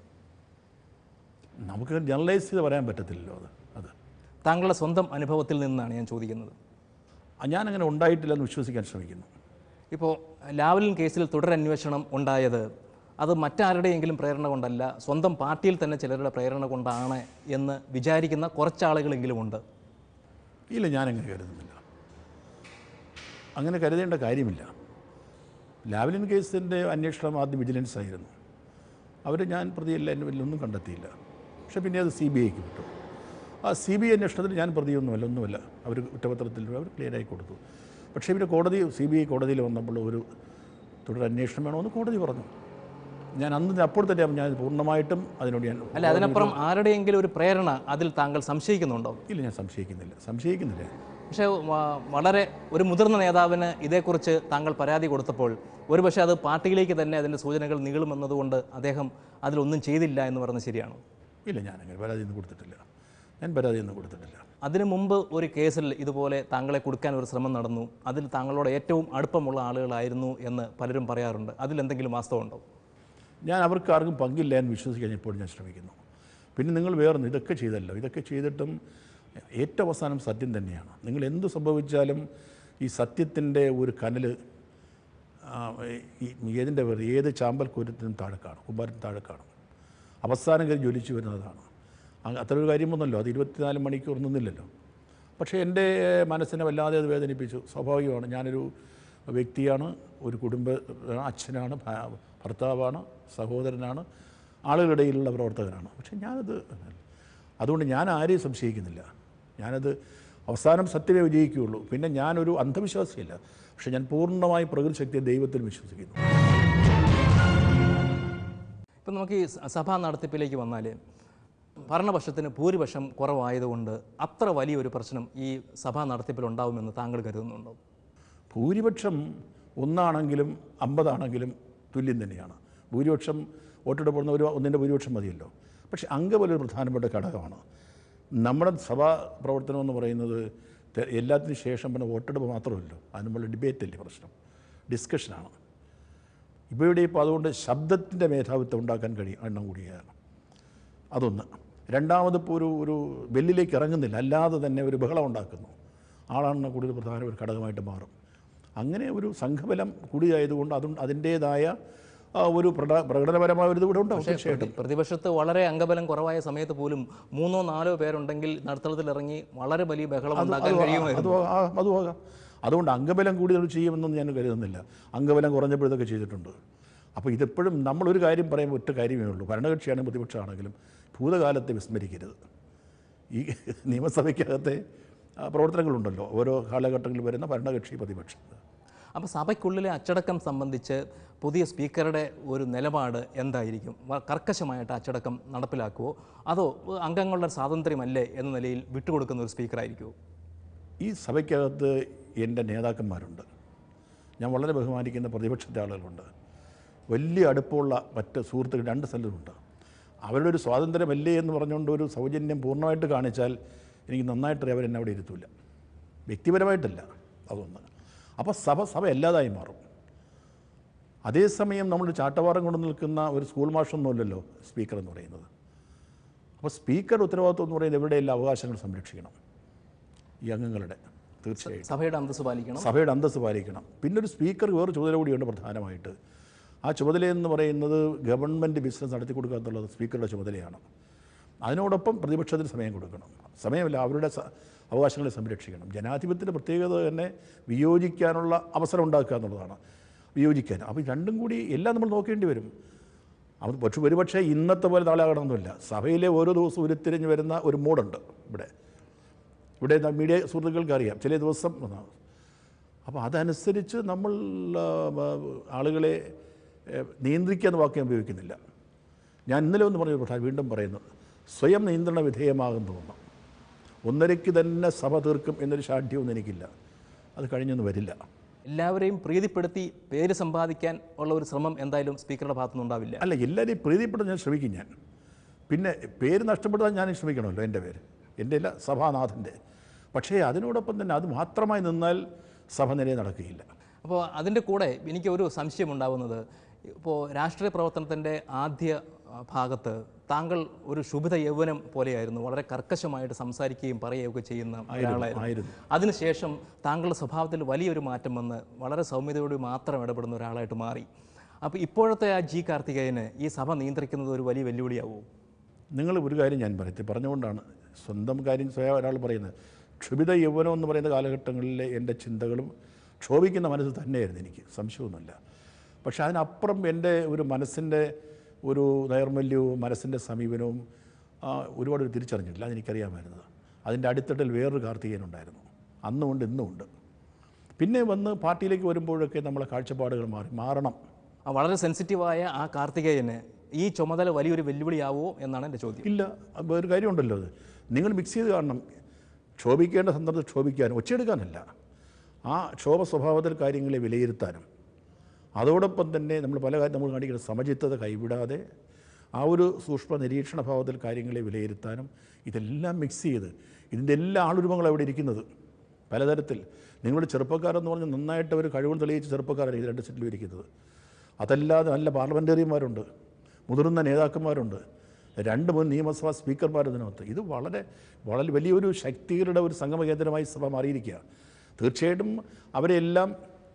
Speaker 2: നമുക്ക് ജനറലൈസ് ചെയ്ത് പറയാൻ പറ്റത്തില്ലല്ലോ അത് അത്
Speaker 1: താങ്കളുടെ സ്വന്തം അനുഭവത്തിൽ നിന്നാണ് ഞാൻ ചോദിക്കുന്നത്
Speaker 2: ആ, ഞാനങ്ങനെ ഉണ്ടായിട്ടില്ലെന്ന് വിശ്വസിക്കാൻ ശ്രമിക്കുന്നു
Speaker 1: ഇപ്പോൾ ലാവലിൻ കേസിൽ തുടരന്വേഷണം ഉണ്ടായത് അത് മറ്റാരുടെയെങ്കിലും പ്രേരണ കൊണ്ടല്ല സ്വന്തം പാർട്ടിയിൽ തന്നെ ചിലരുടെ പ്രേരണ കൊണ്ടാണ് എന്ന് വിചാരിക്കുന്ന കുറച്ചാളുകളെങ്കിലും ഉണ്ട്
Speaker 2: ഇല്ല ഞാനങ്ങനെ കരുതുന്നില്ല അങ്ങനെ കരുതേണ്ട കാര്യമില്ല ലാവലിൻ കേസിൻ്റെ അന്വേഷണം ആദ്യം വിജിലൻസ് ആയിരുന്നു അവർ ഞാൻ പ്രതിയല്ല എന്നെ ഒന്നും കണ്ടെത്തിയില്ല പക്ഷേ പിന്നെ അത് സി ബി ഐക്ക് വിട്ടു ആ സി ബി ഐ അന്വേഷണത്തിൽ ഞാൻ പ്രതിയൊന്നുമല്ല ഒന്നുമല്ല അവർ കുറ്റപത്രത്തിൽ അവർ ക്ലിയറായി കൊടുത്തു പക്ഷേ പിന്നെ കോടതി സി ബി ഐ കോടതിയിൽ വന്നപ്പോൾ ഒരു തുടരന്വേഷണം വേണമെന്ന് കോടതി പറഞ്ഞു ഞാൻ അന്ന് അപ്പോൾ തന്നെ ഞാൻ പൂർണ്ണമായിട്ടും അതിനോട് ഞാൻ
Speaker 1: അല്ല അതിനപ്പുറം ആരുടെയെങ്കിലും ഒരു പ്രേരണ അതിൽ താങ്കൾ സംശയിക്കുന്നുണ്ടോ
Speaker 2: ഇല്ല ഞാൻ സംശയിക്കുന്നില്ല സംശയിക്കുന്നില്ല
Speaker 1: പക്ഷേ വ- വളരെ ഒരു മുതിർന്ന നേതാവിന് ഇതേക്കുറിച്ച് താങ്കൾ പരാതി കൊടുത്തപ്പോൾ ഒരുപക്ഷെ അത് പാർട്ടിയിലേക്ക് തന്നെ അതിൻ്റെ സൂചനകൾ നീളുമെന്നതുകൊണ്ട് അദ്ദേഹം അതിലൊന്നും ചെയ്തില്ല എന്ന് പറഞ്ഞത് ശരിയാണോ
Speaker 2: ഇല്ല ഞാനങ്ങനെ പരാതിയൊന്നും കൊടുത്തിട്ടില്ല ഞാൻ പരാതിയൊന്നും കൊടുത്തിട്ടില്ല
Speaker 1: അതിനു മുമ്പ് ഒരു കേസിൽ ഇതുപോലെ താങ്കളെ കൊടുക്കാൻ ഒരു ശ്രമം നടന്നു അതിൽ താങ്കളോട് ഏറ്റവും അടുപ്പമുള്ള ആളുകളായിരുന്നു എന്ന് പലരും പറയാറുണ്ട് അതിലെന്തെങ്കിലും വാസ്തവമുണ്ടോ
Speaker 2: ഞാൻ അവർക്ക് ആർക്കും പങ്കില്ല എന്ന് വിശ്വസിക്കാൻ ഇപ്പോൾ ഞാൻ ശ്രമിക്കുന്നു പിന്നെ നിങ്ങൾ വേറൊന്ന് ഇതൊക്കെ ചെയ്തല്ലോ ഇതൊക്കെ ചെയ്തിട്ടും ഏറ്റവും അവസാനം സത്യം തന്നെയാണ് നിങ്ങൾ എന്ത് സംഭവിച്ചാലും ഈ സത്യത്തിൻ്റെ ഒരു കനൽ ഈ ഏതിൻ്റെ പേര് ഏത് ചാമ്പൽ കുരത്തിനും താഴെ കാണും കുമ്പാരത്തിന് താഴെ കാണും അവസാനം കയറി ജ്വലിച്ചു വരുന്നതാണ് അങ്ങ് അത്ര ഒരു കാര്യമൊന്നുമല്ലോ അത് ഇരുപത്തിനാല് മണിക്കൂർ നിന്നില്ലല്ലോ പക്ഷേ എൻ്റെ മനസ്സിനെ വല്ലാതെ അത് വേദനിപ്പിച്ചു സ്വാഭാവികമാണ് ഞാനൊരു വ്യക്തിയാണ് ഒരു കുടുംബ അച്ഛനാണ് ഭ- ഭർത്താവാണ് സഹോദരനാണ് ആളുകളുടെ ഇടയിലുള്ള പ്രവർത്തകനാണ് പക്ഷേ ഞാനത് അതുകൊണ്ട് ഞാൻ ആരെയും സംശയിക്കുന്നില്ല ഞാനത് അവസാനം സത്യമേ വിജയിക്കുകയുള്ളൂ പിന്നെ ഞാനൊരു അന്ധവിശ്വാസിയല്ല പക്ഷേ ഞാൻ പൂർണ്ണമായി പ്രകൃതി ശക്തിയെ ദൈവത്തിൽ വിശ്വസിക്കുന്നു
Speaker 1: ഇപ്പം നമുക്ക് ഈ സ- സഭാ നടത്തിപ്പിലേക്ക് വന്നാൽ ഭരണപക്ഷത്തിന് ഭൂരിപക്ഷം കുറവായതുകൊണ്ട് അത്ര വലിയൊരു പ്രശ്നം ഈ സഭാ നടത്തിപ്പിൽ ഉണ്ടാവുമെന്ന് താങ്കൾ കരുതുന്നുണ്ടോ
Speaker 2: ഭൂരിപക്ഷം ഒന്നാണെങ്കിലും അമ്പതാണെങ്കിലും തുല്യം തന്നെയാണ് ഭൂരിപക്ഷം വോട്ടെടുപ്പെടുന്ന ഒരു ഒന്നിൻ്റെ ഭൂരിപക്ഷം മതിയല്ലോ പക്ഷേ അംഗബലം ഒരു പ്രധാനപ്പെട്ട ഘടകമാണ് നമ്മുടെ സഭാ പ്രവർത്തനം എന്ന് പറയുന്നത് തെ- എല്ലാത്തിനും ശേഷം പിന്നെ വോട്ടെടുപ്പ് മാത്രമല്ലോ അതിന് നമ്മൾ ഡിബേറ്റ് അല്ലേ പ്രശ്നം ഡിസ്കഷനാണ് ഇപ്പോൾ ഇവിടെ ഇപ്പോൾ അതുകൊണ്ട് ശബ്ദത്തിൻ്റെ മേധാവിത്വം ഉണ്ടാക്കാൻ കഴിയും എണ്ണം കൂടിയാണ് അതൊന്ന് രണ്ടാമത് ഇപ്പോൾ ഒരു ഒരു വെല്ലിലേക്ക് ഇറങ്ങുന്നില്ല അല്ലാതെ തന്നെ ഒരു ബഹളം ഉണ്ടാക്കുന്നു ആളാണ് കൂടുതൽ പ്രധാന ഒരു ഘടകമായിട്ട് മാറും അങ്ങനെ ഒരു സംഘബലം കൂടിയായതുകൊണ്ട് അതും അതിൻ്റേതായ ആ, ഒരു പ്രട- പ്രകടനപരമായ ഒരു ഇത് ഇവിടെ ഉണ്ടാവും തീർച്ചയായിട്ടും
Speaker 1: പ്രതിപക്ഷത്ത് വളരെ അംഗബലം കുറവായ സമയത്ത് പോലും മൂന്നോ നാലോ പേരുണ്ടെങ്കിൽ നടുത്തളത്തിൽ ഇറങ്ങി വളരെ വലിയ ബഹളം ഉണ്ടാക്കാൻ കഴിയുമായിരുന്നു
Speaker 2: അതും ആ- അതുമാകാം അതുകൊണ്ട് അംഗബലം കൂടുതൽ ചെയ്യുമെന്നൊന്നും ഞാൻ കരുതുന്നില്ല അംഗബലം കുറഞ്ഞപ്പോൾ ഇതൊക്കെ ചെയ്തിട്ടുണ്ട് അപ്പോൾ ഇതെപ്പോഴും നമ്മളൊരു കാര്യം പറയുമ്പോൾ ഒറ്റ കാര്യമേ ഉള്ളൂ ഭരണകക്ഷിയാണെങ്കിലും പ്രതിപക്ഷമാണെങ്കിലും ഭൂതകാലത്തെ വിസ്മരിക്കരുത് ഈ നിയമസഭയ്ക്കകത്തെ ആ, പ്രവർത്തനങ്ങളുണ്ടല്ലോ ഓരോ കാലഘട്ടങ്ങളിൽ വരുന്ന ഭരണകക്ഷി പ്രതിപക്ഷം
Speaker 1: അപ്പോൾ സഭയ്ക്കുള്ളിലെ അച്ചടക്കം സംബന്ധിച്ച് പുതിയ സ്പീക്കറുടെ ഒരു നിലപാട് എന്തായിരിക്കും വ- കർക്കശമായിട്ട് അച്ചടക്കം നടപ്പിലാക്കുമോ അതോ അംഗങ്ങളുടെ സ്വാതന്ത്ര്യമല്ലേ എന്ന നിലയിൽ വിട്ടുകൊടുക്കുന്ന ഒരു സ്പീക്കറായിരിക്കുമോ
Speaker 2: ഈ സഭയ്ക്കകത്ത് എൻ്റെ നേതാക്കന്മാരുണ്ട് ഞാൻ വളരെ ബഹുമാനിക്കുന്ന പ്രതിപക്ഷത്തെ ആളുകളുണ്ട് വലിയ അടുപ്പമുള്ള മറ്റ് സുഹൃത്തുക്കൾ രണ്ട് സ്ഥലത്തുണ്ട് അവരുടെ ഒരു സ്വാതന്ത്ര്യമല്ലേ എന്ന് പറഞ്ഞുകൊണ്ട് ഒരു സൗജന്യം പൂർണ്ണമായിട്ട് കാണിച്ചാൽ എനിക്ക് നന്നായിട്ട് അവരെന്നെ അവിടെ ഇരുത്തൂല വ്യക്തിപരമായിട്ടല്ല അതൊന്ന് അപ്പോൾ സഭ സഭ എല്ലാതായി മാറും അതേസമയം നമ്മൾ ചാട്ടവാറം കൊണ്ട് നിൽക്കുന്ന ഒരു സ്കൂൾ മാഷൊന്നുമല്ലല്ലോ സ്പീക്കർ എന്ന് പറയുന്നത് അപ്പോൾ സ്പീക്കറുടെ ഉത്തരവാദിത്വം എന്ന് പറയുന്നത് എവിടെയെല്ലാം അവകാശങ്ങൾ സംരക്ഷിക്കണം ഈ അംഗങ്ങളുടെ തീർച്ചയായും
Speaker 1: സഭയുടെ അന്തസ്സ് പാലിക്കണം
Speaker 2: സഭയുടെ അന്തസ്സ് പാലിക്കണം പിന്നെ ഒരു സ്പീക്കർ വേറെ ചുമതല കൂടിയുണ്ട് പ്രധാനമായിട്ട് ആ ചുമതല എന്ന് പറയുന്നത് ഗവൺമെൻറ് ബിസിനസ് നടത്തി കൊടുക്കുക എന്നുള്ളത് സ്പീക്കറുടെ ചുമതലയാണ് അതിനോടൊപ്പം പ്രതിപക്ഷത്തിന് സമയം കൊടുക്കണം സമയമില്ല അവരുടെ സ- അവകാശങ്ങളെ സംരക്ഷിക്കണം ജനാധിപത്യത്തിൻ്റെ പ്രത്യേകത തന്നെ വിയോജിക്കാനുള്ള അവസരം ഉണ്ടാക്കുക എന്നുള്ളതാണ് വിയോജിക്കാൻ അപ്പോൾ ഇത് രണ്ടും കൂടി എല്ലാം നമ്മൾ നോക്കേണ്ടി വരും അത് പക്ഷെ ഒരുപക്ഷെ ഇന്നത്തെ പോലെ നാളെ ആകണമെന്നില്ല സഭയിലെ ഓരോ ദിവസവും ഉരുത്തിരിഞ്ഞ് വരുന്ന ഒരു മൂഡുണ്ട് ഇവിടെ ഇവിടെ ന- മീഡിയ സുഹൃത്തുക്കൾക്ക് അറിയാം ചില ദിവസം ഒന്നാണ്. അപ്പോൾ അതനുസരിച്ച് നമ്മൾ ആ, ആ, ആളുകളെ ഏ, നിയന്ത്രിക്കുക എന്ന വാക്ക് ഞാൻ ഉപയോഗിക്കുന്നില്ല ഞാൻ ഇന്നലെ ഒന്ന് പറഞ്ഞു പ്രധാന വീണ്ടും പറയുന്നു സ്വയം നിയന്ത്രണ വിധേയമാകുന്നു തോന്നുന്നു ഒന്നരയ്ക്ക് തന്നെ സഭ തീർക്കും എന്നൊരു ശാഠ്യമൊന്നും എനിക്കില്ല അത് കഴിഞ്ഞൊന്നും വരില്ല
Speaker 1: എല്ലാവരെയും പ്രീതിപ്പെടുത്തി പേര് സമ്പാദിക്കാൻ ഉള്ള ഒരു ശ്രമം എന്തായാലും സ്പീക്കറുടെ ഭാഗത്തുനിന്ന് ഉണ്ടാവില്ല
Speaker 2: അല്ല എല്ലാവരെയും പ്രീതിപ്പെടാൻ ഞാൻ ശ്രമിക്കും ഞാൻ പിന്നെ പേര് നഷ്ടപ്പെടുത്താൻ ഞാൻ ശ്രമിക്കണമല്ലോ എൻ്റെ പേര് എൻ്റെ അല്ല സഭാനാഥൻ്റെ പക്ഷേ അതിനോടൊപ്പം തന്നെ അത് മാത്രമായി നിന്നാൽ സഭ നിലയെ നടക്കുകയില്ല
Speaker 1: അപ്പോൾ അതിൻ്റെ കൂടെ എനിക്ക് ഒരു സംശയം ഉണ്ടാവുന്നത് ഇപ്പോൾ രാഷ്ട്രീയ പ്രവർത്തനത്തിൻ്റെ ആദ്യ ആ, ഭാഗത്ത് താങ്കൾ ഒരു ശുഭിത യൗവനം പോലെയായിരുന്നു വളരെ കർക്കശമായിട്ട് സംസാരിക്കുകയും പറയുകയൊക്കെ ചെയ്യുന്ന ഒരാളായിരുന്നു
Speaker 2: ആയിരുന്നു
Speaker 1: അതിനുശേഷം താങ്കളുടെ സ്വഭാവത്തിൽ വലിയൊരു മാറ്റം വന്ന് വളരെ സൗമ്യതയോട് മാത്രം ഇടപെടുന്ന ഒരാളായിട്ട് മാറി അപ്പോൾ ഇപ്പോഴത്തെ ആ ജി കാർത്തികേയന് ഈ സഭ നിയന്ത്രിക്കുന്നത് ഒരു വലിയ വെല്ലുവിളിയാവുമോ
Speaker 2: നിങ്ങൾ ഒരു കാര്യം ഞാൻ പറയട്ടെ പറഞ്ഞുകൊണ്ടാണ് സ്വന്തം കാര്യം സ്വയം ഒരാൾ പറയുന്നത് ക്ഷുഭിത യൗവനം എന്ന് പറയുന്ന കാലഘട്ടങ്ങളിലെ എൻ്റെ ചിന്തകളും ക്ഷോഭിക്കുന്ന മനസ്സ് തന്നെയായിരുന്നു എനിക്ക് സംശയമൊന്നുമില്ല പക്ഷേ അതിനപ്പുറം എൻ്റെ ഒരു മനസ്സിൻ്റെ ഒരു നൈർമല്യവും മനസ്സിൻ്റെ സമീപനവും ആ, ഒരുപാട് ഒരു തിരിച്ചറിഞ്ഞിട്ടില്ല അതെനിക്കറിയാമായിരുന്നത് അതിൻ്റെ അടിത്തട്ടിൽ വേറൊരു കാർത്തികേയനുണ്ടായിരുന്നു അന്നുമുണ്ട് ഇന്നുമുണ്ട് പിന്നെ വന്ന് പാർട്ടിയിലേക്ക് വരുമ്പോഴൊക്കെ നമ്മളെ കാഴ്ചപ്പാടുകൾ മാറി മാറണം
Speaker 1: ആ വളരെ സെൻസിറ്റീവായ ആ കാർത്തികേയന് ഈ ചുമതല വലിയൊരു വെല്ലുവിളിയാവോ എന്നാണ് എൻ്റെ ചോദ്യം
Speaker 2: ഇല്ല അത് ഒരു കാര്യമുണ്ടല്ലോ അത് നിങ്ങൾ മിക്സ് ചെയ്ത് കാണണം ക്ഷോഭിക്കേണ്ട സന്ദർഭത്തിൽ ക്ഷോഭിക്കാനും ഒച്ചയെടുക്കാനല്ല ആ ക്ഷോഭ സ്വഭാവത്തിൽ കാര്യങ്ങളെ വിലയിരുത്താനും അതോടൊപ്പം തന്നെ നമ്മൾ പല കാര്യം നമ്മൾ കാണിക്കുന്ന സമചിത്തത കൈവിടാതെ ആ ഒരു സൂക്ഷ്മ നിരീക്ഷണ ഭാവത്തിൽ കാര്യങ്ങളെ വിലയിരുത്താനും ഇതെല്ലാം മിക്സ് ചെയ്ത് ഇതിൻ്റെ എല്ലാ ആളുരൂപങ്ങളും അവിടെ ഇരിക്കുന്നത് പലതരത്തിൽ നിങ്ങളുടെ ചെറുപ്പക്കാരെന്ന് പറഞ്ഞ് നന്നായിട്ട് അവർ കഴിവ് തെളിയിച്ച ചെറുപ്പക്കാരാണ് ഈ രണ്ട് സെറ്റിലും ഇരിക്കുന്നത് അതല്ലാതെ നല്ല പാർലമെൻറ്റേറിയന്മാരുണ്ട് മുതിർന്ന നേതാക്കന്മാരുണ്ട് രണ്ട് മുൻ നിയമസഭാ സ്പീക്കർമാർ ഇതിനകത്ത് ഇത് വളരെ വളരെ വലിയൊരു ശക്തികളുടെ ഒരു സംഗമ കേന്ദ്രമായി സഭ മാറിയിരിക്കുക തീർച്ചയായിട്ടും അവരെല്ലാം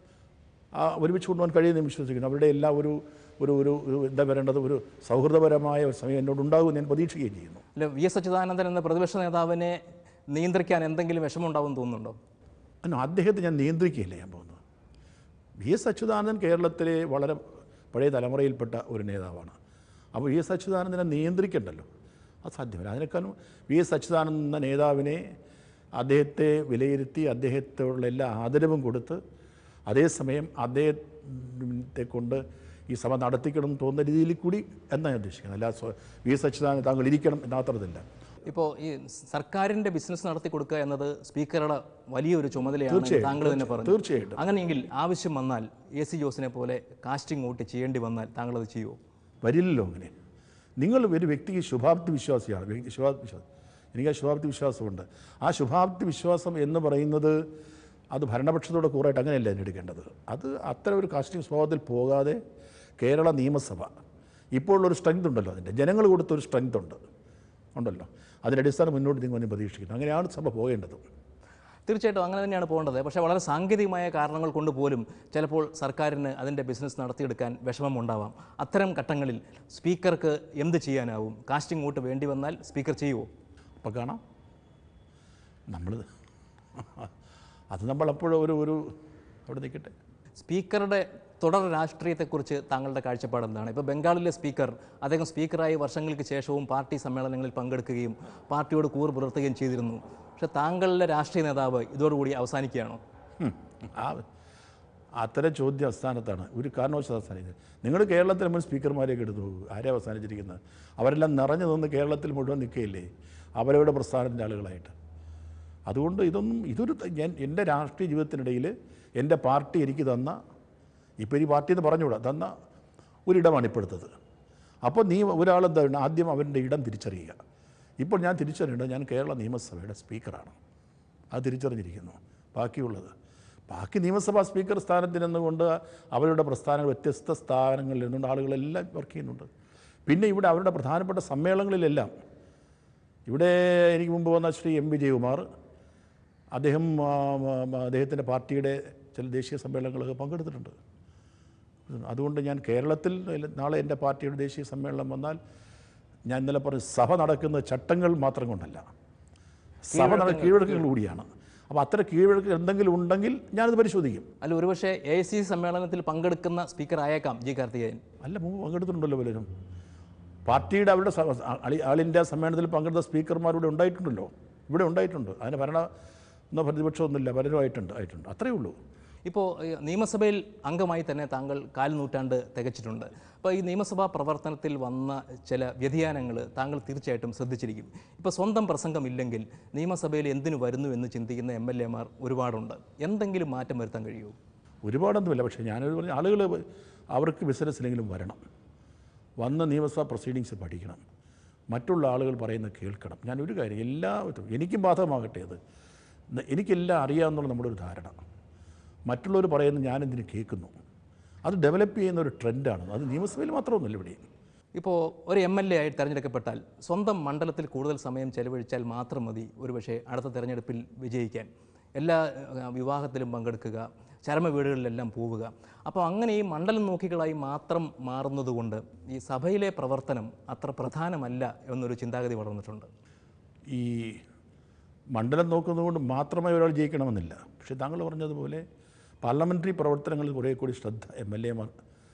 Speaker 2: ആ, ഒരുമിച്ച് കൊണ്ടുപോകാൻ കഴിയുമെന്ന് ഞാൻ വിശ്വസിക്കുന്നു അവരുടെ എല്ലാ ഒരു ഒരു ഒരു ഒരു എന്താ പറയേണ്ടത് ഒരു സൗഹൃദപരമായ ഒരു സമയം എന്നോട് ഉണ്ടാകുമെന്ന് ഞാൻ പ്രതീക്ഷിക്കുകയും ചെയ്യുന്നു
Speaker 1: അല്ല വി എസ് അച്യുതാനന്ദൻ എന്ന പ്രതിപക്ഷ നേതാവിനെ നിയന്ത്രിക്കാൻ എന്തെങ്കിലും വിഷമമുണ്ടാവും തോന്നുന്നുണ്ടോ
Speaker 2: അല്ല അദ്ദേഹത്തെ ഞാൻ നിയന്ത്രിക്കുകയല്ല ഞാൻ പോകുന്നത് വി എസ് അച്യുതാനന്ദൻ കേരളത്തിലെ വളരെ പഴയ തലമുറയിൽപ്പെട്ട ഒരു നേതാവാണ് അപ്പോൾ വി എസ് അച്യുതാനന്ദനെ നിയന്ത്രിക്കണ്ടല്ലോ അത് സാധ്യമല്ല അതിനേക്കാളും വി എസ് അച്യുതാനന്ദൻ എന്ന നേതാവിനെ അദ്ദേഹത്തെ വിലയിരുത്തി അദ്ദേഹത്തോടുള്ള എല്ലാ ആദരവും കൊടുത്ത് അതേസമയം അദ്ദേഹത്തെ കൊണ്ട് ഈ സഭ നടത്തിക്കണം എന്ന് തോന്നുന്ന രീതിയിൽ കൂടി എന്നാണ് ഞാൻ ഉദ്ദേശിക്കുന്നത് അല്ല സ്വ- വി എസ് അച്യുതാനന്ദൻ താങ്കൾ ഇരിക്കണം എന്നാത്രത്തില്ല
Speaker 1: ഇപ്പോൾ ഈ സർക്കാരിൻ്റെ ബിസിനസ് നടത്തി കൊടുക്കുക എന്നത് സ്പീക്കറുടെ വലിയൊരു ചുമതലയാണ്
Speaker 2: തീർച്ചയായും,
Speaker 1: താങ്കൾ തന്നെ പറഞ്ഞു
Speaker 2: തീർച്ചയായിട്ടും
Speaker 1: അങ്ങനെയെങ്കിൽ ആവശ്യം വന്നാൽ എ സി ജോസിനെ പോലെ കാസ്റ്റിംഗ് വോട്ട് ചെയ്യേണ്ടി വന്നാൽ താങ്കൾ അത് ചെയ്യുമോ
Speaker 2: വരില്ലല്ലോ അങ്ങനെ നിങ്ങൾ ഒരു വ്യക്തിക്ക് ശുഭാപ്തി വിശ്വാസിയാണ് വ്യക്തി ശുഭാപ്തി വിശ്വാസം എനിക്ക് ആ ശുഭാപ്തി വിശ്വാസമുണ്ട് ആ ശുഭാപ്തി വിശ്വാസം എന്ന് പറയുന്നത് അത് ഭരണപക്ഷത്തോടെ കൂറായിട്ട് അങ്ങനെയല്ല അതിന് എടുക്കേണ്ടത് അത് അത്തരം ഒരു കാസ്റ്റിംഗ് സ്വഭാവത്തിൽ പോകാതെ കേരള നിയമസഭ ഇപ്പോഴുള്ളൊരു സ്ട്രെങ്ത് ഉണ്ടല്ലോ അതിൻ്റെ ജനങ്ങൾ കൊടുത്തൊരു സ്ട്രെങ്ത് ഉണ്ട് ഉണ്ടല്ലോ അതിൻ്റെ അടിസ്ഥാനം മുന്നോട്ട് നിങ്ങൾ പ്രതീക്ഷിക്കുന്നു അങ്ങനെയാണ് സഭ പോകേണ്ടത്
Speaker 1: തീർച്ചയായിട്ടും അങ്ങനെ തന്നെയാണ് പോകേണ്ടത് പക്ഷേ വളരെ സാങ്കേതികമായ കാരണങ്ങൾ കൊണ്ട് പോലും ചിലപ്പോൾ സർക്കാരിന് അതിൻ്റെ ബിസിനസ് നടത്തിയെടുക്കാൻ വിഷമമുണ്ടാവാം അത്തരം ഘട്ടങ്ങളിൽ സ്പീക്കർക്ക് എന്ത് ചെയ്യാനാവും കാസ്റ്റിംഗ് വോട്ട് വേണ്ടി വന്നാൽ സ്പീക്കർ ചെയ്യുമോ
Speaker 2: അപ്പോൾ കാണാം നമ്മൾ അത് നമ്മളപ്പോഴും ഒരു ഒരു അവിടെ നിൽക്കട്ടെ
Speaker 1: സ്പീക്കറുടെ തുടർ രാഷ്ട്രീയത്തെക്കുറിച്ച് താങ്കളുടെ കാഴ്ചപ്പാട് എന്താണ് ഇപ്പോൾ ബംഗാളിലെ സ്പീക്കർ അദ്ദേഹം സ്പീക്കറായി വർഷങ്ങൾക്ക് ശേഷവും പാർട്ടി സമ്മേളനങ്ങളിൽ പങ്കെടുക്കുകയും പാർട്ടിയോട് കൂറ് പുലർത്തുകയും ചെയ്തിരുന്നു പക്ഷേ താങ്കളുടെ രാഷ്ട്രീയ നേതാവ് ഇതോടുകൂടി അവസാനിക്കുകയാണോ
Speaker 2: ഹും. ആ അത്തരം ചോദ്യം അസ്ഥാനത്താണ് ഒരു കാരണവശാൽ അവസാനിക്കുന്നത് നിങ്ങൾ കേരളത്തിൽ മുൻ സ്പീക്കർമാരെയൊക്കെ എടുത്തു നോക്കൂ ആരെ അവസാനിച്ചിരിക്കുന്നത് അവരെല്ലാം നിറഞ്ഞു നിന്ന് കേരളത്തിൽ മുഴുവൻ നിൽക്കുകയില്ലേ അവരവരുടെ പ്രസ്ഥാനത്തിൻ്റെ ആളുകളായിട്ട് അതുകൊണ്ട് ഇതൊന്നും ഇതൊരു ത- ഞാൻ എൻ്റെ രാഷ്ട്രീയ ജീവിതത്തിനിടയിൽ എൻ്റെ പാർട്ടി എനിക്ക് തന്ന ഇപ്പോൾ ഈ പാർട്ടി എന്ന് പറഞ്ഞുകൂടാ തന്ന ഒരിടമാണ് ഇപ്പോഴത്തത് അപ്പോൾ നീ ഒരാളെന്താണ് ആദ്യം അവൻ്റെ ഇടം തിരിച്ചറിയുക ഇപ്പോൾ ഞാൻ തിരിച്ചറിയേണ്ടത് ഞാൻ കേരള നിയമസഭയുടെ സ്പീക്കറാണ് അത് തിരിച്ചറിഞ്ഞിരിക്കുന്നു ബാക്കിയുള്ളത് ബാക്കി നിയമസഭാ സ്പീക്കർ സ്ഥാനത്ത് നിന്നുകൊണ്ട് അവരുടെ പ്രസ്ഥാനങ്ങൾ വ്യത്യസ്ത സ്ഥാനങ്ങളിൽ നിന്നുകൊണ്ട് ആളുകളെല്ലാം വർക്ക് ചെയ്യുന്നുണ്ട് പിന്നെ ഇവിടെ അവരുടെ പ്രധാനപ്പെട്ട സമ്മേളനങ്ങളിലെല്ലാം ഇവിടെ എനിക്ക് മുമ്പ് വന്ന ശ്രീ എം വിജയകുമാർ അദ്ദേഹം ആ, ആ, അദ്ദേഹത്തിൻ്റെ പാർട്ടിയുടെ ചില ദേശീയ സമ്മേളനങ്ങളൊക്കെ പങ്കെടുത്തിട്ടുണ്ട് അതുകൊണ്ട് ഞാൻ കേരളത്തിൽ നാളെ എൻ്റെ പാർട്ടിയുടെ ദേശീയ സമ്മേളനം വന്നാൽ ഞാൻ ഇന്നലെ പറഞ്ഞു സഭ നടക്കുന്ന ചട്ടങ്ങൾ മാത്രം കൊണ്ടല്ല സഭ നട കീഴ്വഴക്കങ്ങൾ കൂടിയാണ് അപ്പോൾ അത്തരം കീഴ്വഴക്ക് എന്തെങ്കിലും ഉണ്ടെങ്കിൽ ഞാനത് പരിശോധിക്കും
Speaker 1: അല്ല ഒരുപക്ഷെ എ ഐ സി സമ്മേളനത്തിൽ പങ്കെടുക്കുന്ന സ്പീക്കർ ആയേക്കാം ജി കാർത്തികേയൻ
Speaker 2: അല്ല മുമ്പ് പങ്കെടുത്തിട്ടുണ്ടല്ലോ പലരും പാർട്ടിയുടെ അവരുടെ സ- ആൾ ആൾ ഇന്ത്യ സമ്മേളനത്തിൽ പങ്കെടുത്ത സ്പീക്കർമാർ ഇവിടെ ഉണ്ടായിട്ടുണ്ടല്ലോ ഇവിടെ ഉണ്ടായിട്ടുണ്ട് അതിന് ഭരണ എന്നോ പ്രതിപക്ഷമൊന്നുമില്ല പലരും ആയിട്ടുണ്ട് ആയിട്ടുണ്ട് അത്രയേ ഉള്ളൂ
Speaker 1: ഇപ്പോൾ ഏഹ്, നിയമസഭയിൽ അംഗമായി തന്നെ താങ്കൾ കാൽ നൂറ്റാണ്ട് തികച്ചിട്ടുണ്ട് അപ്പോൾ ഈ നിയമസഭാ പ്രവർത്തനത്തിൽ വന്ന ചില വ്യതിയാനങ്ങൾ താങ്കൾ തീർച്ചയായിട്ടും ശ്രദ്ധിച്ചിരിക്കും ഇപ്പോൾ സ്വന്തം പ്രസംഗമില്ലെങ്കിൽ നിയമസഭയിൽ എന്തിനു വരുന്നു എന്ന് ചിന്തിക്കുന്ന എം എൽ എമാർ ഒരുപാടുണ്ട് എന്തെങ്കിലും മാറ്റം വരുത്താൻ കഴിയുമോ
Speaker 2: ഒരുപാടൊന്നുമില്ല പക്ഷേ ഞാനൊരു പറഞ്ഞ ആളുകൾ അവർക്ക് ബിസിനസ്സിലെങ്കിലും വരണം വന്ന് നിയമസഭാ പ്രൊസീഡിങ്സ് പഠിക്കണം മറ്റുള്ള ആളുകൾ പറയുന്നത് കേൾക്കണം ഞാനൊരു കാര്യം എല്ലാവരും എനിക്കും ബാധകമാകട്ടെ അത് ന- എനിക്കെല്ലാം അറിയാമെന്നുള്ള നമ്മുടെ ഒരു ധാരണ മറ്റുള്ളവർ പറയുന്നത് ഞാനെന്തിനു കേൾക്കുന്നു അത് ഡെവലപ്പ് ചെയ്യുന്ന ഒരു ട്രെൻഡാണ് അത് നിയമസഭയിൽ മാത്രമൊന്നുമില്ല ഇവിടെ
Speaker 1: ഇപ്പോൾ ഒരു എം എൽ എ ആയി തിരഞ്ഞെടുക്കപ്പെട്ടാൽ സ്വന്തം മണ്ഡലത്തിൽ കൂടുതൽ സമയം ചെലവഴിച്ചാൽ മാത്രം മതി ഒരുപക്ഷെ അടുത്ത തെരഞ്ഞെടുപ്പിൽ വിജയിക്കാൻ എല്ലാ ഏഹ്, വിവാഹത്തിലും പങ്കെടുക്കുക ചരമ വീടുകളിലെല്ലാം പോവുക അപ്പോൾ അങ്ങനെ ഈ മണ്ഡലം നോക്കികളായി മാത്രം മാറുന്നതുകൊണ്ട് ഈ സഭയിലെ പ്രവർത്തനം അത്ര പ്രധാനമല്ല എന്നൊരു ചിന്താഗതി വളർന്നിട്ടുണ്ട്
Speaker 2: ഈ മണ്ഡലം നോക്കുന്നതുകൊണ്ട് മാത്രമേ ഒരാൾ ജയിക്കണമെന്നില്ല പക്ഷേ താങ്കൾ പറഞ്ഞതുപോലെ പാർലമെൻ്ററി പ്രവർത്തനങ്ങളിൽ കുറേ കൂടി ശ്രദ്ധ എം എൽ എമാർ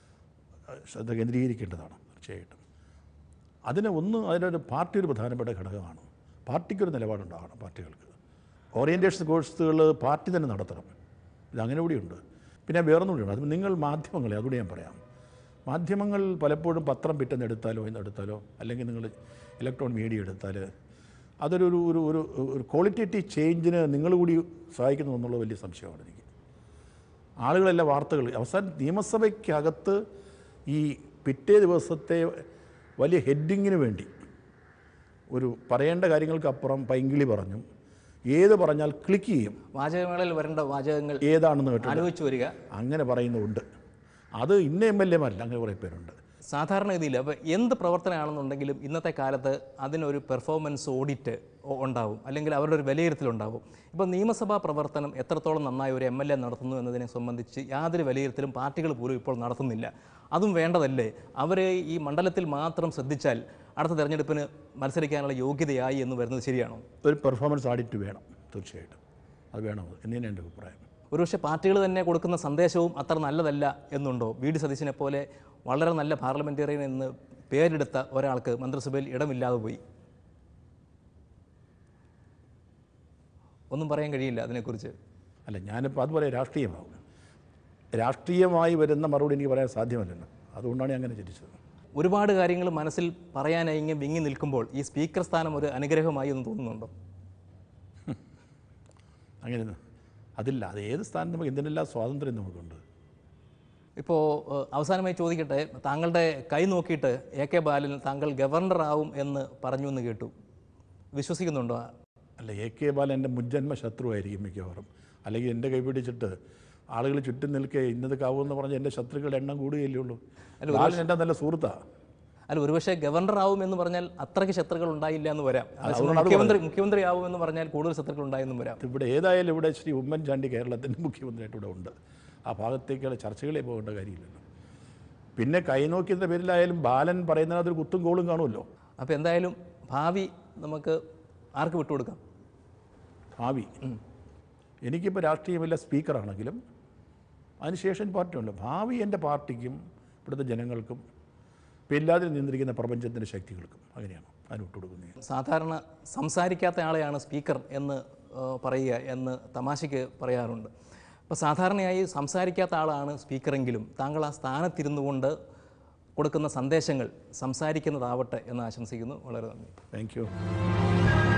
Speaker 2: ശ്രദ്ധ കേന്ദ്രീകരിക്കേണ്ടതാണ് തീർച്ചയായിട്ടും അതിന് ഒന്ന് അതിനൊരു പാർട്ടി ഒരു പ്രധാനപ്പെട്ട ഘടകമാണ് പാർട്ടിക്കൊരു നിലപാടുണ്ടാകണം പാർട്ടികൾക്ക് ഓറിയൻറ്റേഷൻ കോഴ്സുകൾ പാർട്ടി തന്നെ നടത്തണം ഇതങ്ങനെ കൂടിയുണ്ട് പിന്നെ വേറൊന്നും കൂടിയുണ്ട് അത് നിങ്ങൾ മാധ്യമങ്ങളെ അതുകൂടി ഞാൻ പറയാം മാധ്യമങ്ങൾ പലപ്പോഴും പത്രം പിറ്റെന്ന് എടുത്താലോ ഇന്ന് എടുത്താലോ അല്ലെങ്കിൽ നിങ്ങൾ ഇലക്ട്രോൺ മീഡിയ എടുത്താൽ അതൊരു ഒരു ഒരു ഒരു ഒരു ക്വാളിറ്റേറ്റീവ് ചേഞ്ചിന് നിങ്ങൾ കൂടി സഹായിക്കുന്നു എന്നുള്ളത് വലിയ സംശയമാണ് എനിക്ക് ആളുകളെല്ലാം വാർത്തകൾ അവസാനം നിയമസഭയ്ക്കകത്ത് ഈ പിറ്റേ ദിവസത്തെ വലിയ ഹെഡിങ്ങിന് വേണ്ടി ഒരു പറയേണ്ട കാര്യങ്ങൾക്കപ്പുറം പൈങ്കിളി പറഞ്ഞു ഏത് പറഞ്ഞാൽ ക്ലിക്ക് ചെയ്യും
Speaker 1: വാചകമേളയിൽ വരേണ്ട വാചകങ്ങൾ
Speaker 2: ഏതാണെന്ന് കേട്ടോ
Speaker 1: ആലോചിച്ച് വരിക
Speaker 2: അങ്ങനെ പറയുന്നുണ്ട് അത് ഇന്ന എം എൽ എമാരില്ല അങ്ങനെ കുറേ പേരുണ്ട്
Speaker 1: സാധാരണഗതിയിൽ അപ്പോൾ എന്ത് പ്രവർത്തനമാണെന്നുണ്ടെങ്കിലും ഇന്നത്തെ കാലത്ത് അതിനൊരു പെർഫോമൻസ് ഓഡിറ്റ് ഉണ്ടാവും അല്ലെങ്കിൽ അവരുടെ ഒരു വിലയിരുത്തലുണ്ടാവും ഇപ്പോൾ നിയമസഭാ പ്രവർത്തനം എത്രത്തോളം നന്നായി ഒരു എം എൽ എ നടത്തുന്നു എന്നതിനെ സംബന്ധിച്ച് യാതൊരു വിലയിരുത്തലും പാർട്ടികൾ പോലും ഇപ്പോൾ നടത്തുന്നില്ല അതും വേണ്ടതല്ലേ അവരെ ഈ മണ്ഡലത്തിൽ മാത്രം ശ്രദ്ധിച്ചാൽ അടുത്ത തെരഞ്ഞെടുപ്പിന് മത്സരിക്കാനുള്ള യോഗ്യതയായി എന്ന് വരുന്നത് ശരിയാണോ
Speaker 2: ഒരു പെർഫോമൻസ് ഓഡിറ്റ് വേണം തീർച്ചയായിട്ടും അത് വേണം എന്നതാണ് എൻ്റെ അഭിപ്രായം
Speaker 1: ഒരുപക്ഷെ പാർട്ടികൾ തന്നെ കൊടുക്കുന്ന സന്ദേശവും അത്ര നല്ലതല്ല എന്നുണ്ടോ വി ഡി സതീശനെ പോലെ വളരെ നല്ല പാർലമെൻറ്റേറിയൻ എന്ന് പേരെടുത്ത ഒരാൾക്ക് മന്ത്രിസഭയിൽ ഇടമില്ലാതെ പോയി ഒന്നും പറയാൻ കഴിയില്ല അതിനെക്കുറിച്ച്
Speaker 2: അല്ല ഞാനിപ്പോൾ അത് പറയാം രാഷ്ട്രീയമാവും രാഷ്ട്രീയമായി വരുന്ന മറുപടി എനിക്ക് പറയാൻ സാധ്യമല്ലല്ലോ അതുകൊണ്ടാണ് ഞാൻ അങ്ങനെ ചിരിച്ചത്
Speaker 1: ഒരുപാട് കാര്യങ്ങൾ മനസ്സിൽ പറയാനായി ഇങ്ങനെ വിങ്ങി നിൽക്കുമ്പോൾ ഈ സ്പീക്കർ സ്ഥാനം ഒരു അനുഗ്രഹമായി എന്ന് തോന്നുന്നുണ്ടോ
Speaker 2: അങ്ങനെ അതില്ല അത് ഏത് സ്ഥാനം നമുക്ക് എന്തിനെല്ലാം സ്വാതന്ത്ര്യം നമുക്കുണ്ട്
Speaker 1: ഇപ്പോൾ ഏഹ്, അവസാനമായി ചോദിക്കട്ടെ താങ്കളുടെ കൈ നോക്കിയിട്ട് എ കെ ബാലൻ താങ്കൾ ഗവർണർ ആവും എന്ന് പറഞ്ഞു എന്ന് കേട്ടു വിശ്വസിക്കുന്നുണ്ടോ
Speaker 2: അല്ല എ കെ ബാലൻ എൻ്റെ മുജ്ജന്മ ശത്രുവായിരിക്കും മിക്കവാറും അല്ലെങ്കിൽ എൻ്റെ കൈ പിടിച്ചിട്ട് ആളുകൾ ചുറ്റും നിൽക്കെ ഇന്നത് ആവുമെന്ന് പറഞ്ഞ് എൻ്റെ ശത്രുക്കളുടെ എണ്ണം കൂടുകയല്ലേ ഉള്ളൂ ബാലൻ എൻ്റെ നല്ല സുഹൃത്താണ്
Speaker 1: അല്ല ഒരുപക്ഷെ ഗവർണർ ആവും എന്ന് പറഞ്ഞാൽ അത്രയ്ക്ക് ശത്രുക്കൾ ഉണ്ടായില്ല എന്ന് വരാം
Speaker 2: അതുകൊണ്ടാണ് അത്
Speaker 1: മുഖ്യമന്ത്രി മുഖ്യമന്ത്രി ആവും എന്ന് പറഞ്ഞാൽ കൂടുതൽ ശത്രുക്കൾ ഉണ്ടായെന്നും വരാം
Speaker 2: ഇവിടെ ഏതായാലും ഇവിടെ ശ്രീ ഉമ്മൻചാണ്ടി കേരളത്തിൻ്റെ മുഖ്യമന്ത്രിയായിട്ട് ഇവിടെ ഉണ്ട് ആ ഭാഗത്തേക്കുള്ള ചർച്ചകളെ പോകേണ്ട കാര്യമില്ലല്ലോ പിന്നെ കൈനോക്കിയതിൻ്റെ പേരിലായാലും ബാലൻ പറയുന്നതിനകത്തൊരു കുത്തും കോളും കാണുമല്ലോ
Speaker 1: അപ്പോൾ എന്തായാലും ഭാവി നമുക്ക് ആർക്ക് വിട്ടുകൊടുക്കാം
Speaker 2: ഭാവി എനിക്കിപ്പോൾ രാഷ്ട്രീയമില്ല സ്പീക്കറാണെങ്കിലും അതിനുശേഷം പാർട്ടിയുണ്ട് ഭാവി എൻ്റെ പാർട്ടിക്കും ഇവിടുത്തെ ജനങ്ങൾക്കും ഇപ്പം എല്ലാത്തിനും നിയന്ത്രിക്കുന്ന പ്രപഞ്ചത്തിൻ്റെ ശക്തികൾക്കും അങ്ങനെയാണ് അതിന് വിട്ടുകൊടുക്കുന്നത്
Speaker 1: സാധാരണ സംസാരിക്കാത്ത ആളെയാണ് സ്പീക്കർ എന്ന് ആ, പറയുക എന്ന് തമാശയ്ക്ക് പറയാറുണ്ട് അപ്പോൾ സാധാരണയായി സംസാരിക്കാത്ത ആളാണ് സ്പീക്കറെങ്കിലും താങ്കൾ ആ സ്ഥാനത്തിരുന്നു കൊണ്ട് കൊടുക്കുന്ന സന്ദേശങ്ങൾ സംസാരിക്കുന്നതാവട്ടെ എന്ന് ആശംസിക്കുന്നു വളരെ നന്ദി
Speaker 2: താങ്ക് യു